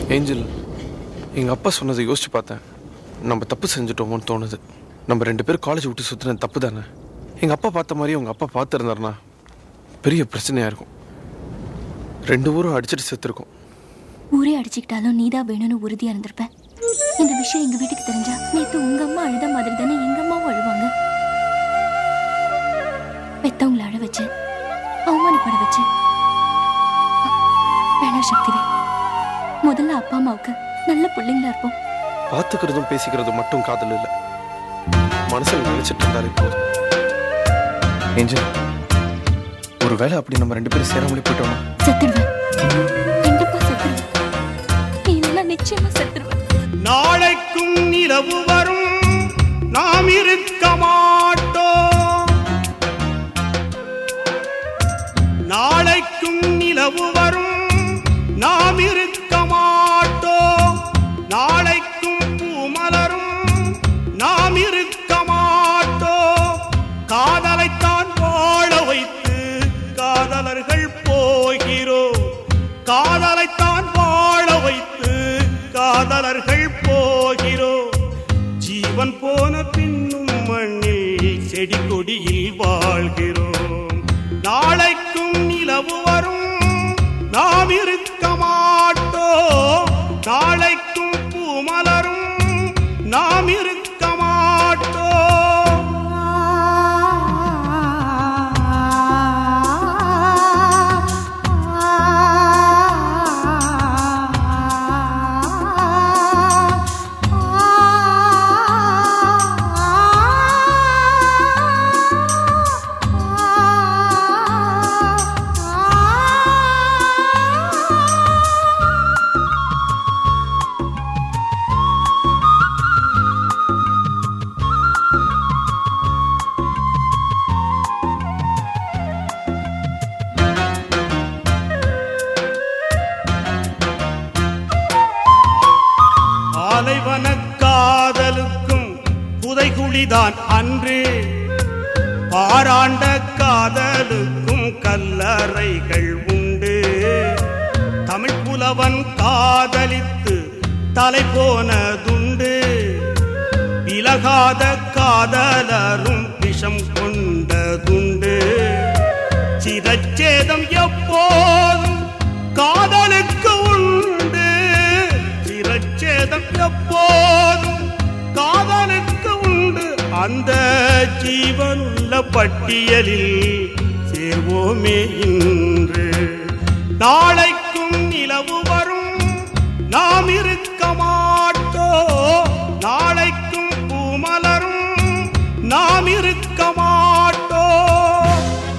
angel எங்கள் அப்பா சொன்னதை யோசிச்சு பார்த்தேன் நம்ம தப்பு செஞ்சுட்டோமோன்னு தோணுது நம்ம ரெண்டு பேரும் காலேஜ் விட்டு சுற்றினது தப்பு தானே எங்கள் அப்பா பார்த்த மாதிரி உங்கள் அப்பா பார்த்துருந்தாருனா பெரிய பிரச்சனையாக இருக்கும் ரெண்டு ஊரும் அடிச்சிட்டு செத்துருக்கோம் ஊரே அடிச்சுக்கிட்டாலும் நீதான் வேணும்னு உறுதியா இருந்திருப்ப இந்த விஷயம் எங்க வீட்டுக்கு தெரிஞ்சா நேத்து உங்க அம்மா அழுத மாதிரி தானே எங்க அம்மாவும் அழுவாங்க பெத்தவங்களை அழ வச்சு அவமானப்பட வச்சு வேணாம் சக்திவே முதல்ல அப்பா அம்மாவுக்கு நல்ல பிள்ளைங்களா இருப்போம் பார்த்துக்கிறதும் பேசிக்கிறதும் மட்டும் காதல் இல்லை மனசில் நினைச்சிட்டு இருந்தாலே போதும் ஏஞ்சல் ஒரு வேளை அப்படி நம்ம ரெண்டு பேரும் சேராமலே போயிட்டோம்னா செத்துடுவேன் கண்டிப்பா செத்துடுவேன் நீ இல்லைன்னா நிச்சயமா செத்துடுவேன் நாளைக்கும் நிலவு வரும் நாம் இருக்க மாட்டோம் நாளைக்கும் நிலவு வரும் நாம் இருக்க மாட்டோம் நாளைக்கும் பூமலரும் நாம் இருக்க மாட்டோம் காதலைத்தான் வாழ வைத்து காதலர்கள் போகிறோம் காதலைத்தான் வாழ வைத்து காதலர்கள் போகிறோம் ஜீவன் போன பின்னும் மண்ணில் செடி கொடியில் வாழ்கிறோம் நாளைக்கும் நிலவு வரும் நாம் இருக்க மாட்டோம் நாளைக்கும் பூமலரும் நாம் இருக்க மாட்டோம் பாலைவன காதலுக்கும் புதைகுழிதான் அன்று பாராண்ட காதலுக்கும் கல்லறைகள் உண்டு தமிழ் புலவன் காதலித்து தலை போனதுண்டு விலகாத காதலரும் விஷம் கொண்டதுண்டு சிரச்சேதம் எப்போதும் காதலுக்கு உண்டு சிரச்சேதம் எப்போதும் காதலுக்கு உண்டு அந்த ஜீவனுள்ள பட்டியலில் சேர்வோமே இன்று நாளைக்கும் நிலவு வரும் நாம் இருக்க மாட்டோம் நாளைக்கும் பூமலரும் நாம் இருக்க மாட்டோம்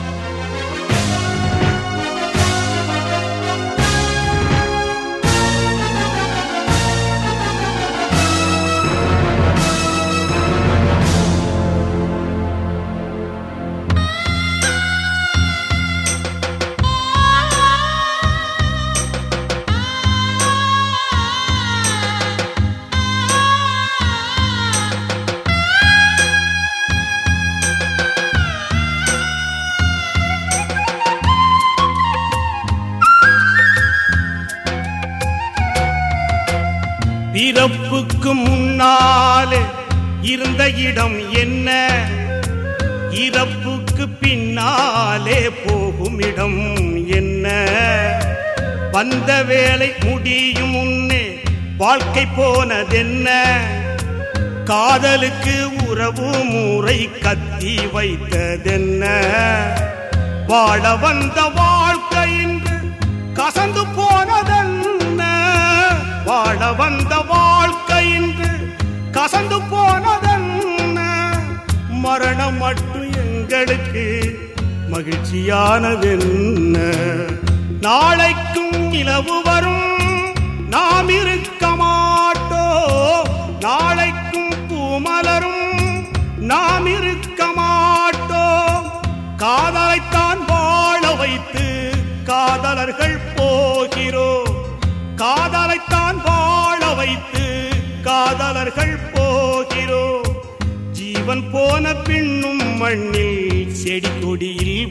பிறப்புக்கு முன்னாலே இருந்த இடம் என்ன இறப்புக்கு பின்னாலே போகும் இடம் என்ன வந்த வேலை முடியும் முன்னே வாழ்க்கை போனதென்ன காதலுக்கு உறவு முறை கத்தி வைத்ததென்ன வாழ வந்த வாழ்க்கை இன்று கசந்து போனதென்ன வாழ வந்த வாழ்க்கை இன்று கசந்து போனதென்ன மரணம் மட்டும் எங்களுக்கு மகிழ்ச்சியானதென்ன நாளைக்கும் நிலவு வரும் நாம் இருக்க மாட்டோம் நாளைக்கும் பூமலரும் நாம் இருக்க மாட்டோம் காதலைத்தான் வாழ வைத்து காதலர்கள் போகிறோம் காதலைத்தான் வாழ வைத்து காதலர்கள் போகிறோம் ஜீவன் போன பின்னும் மண்ணில் செடி கொடியில்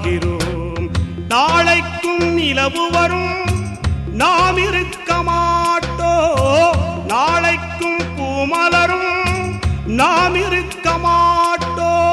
வாழ்கிறோம் நாளைக்கும் நிலவு வரும் நாம் இருக்க மாட்டோம் இருக்க மாட்டோம்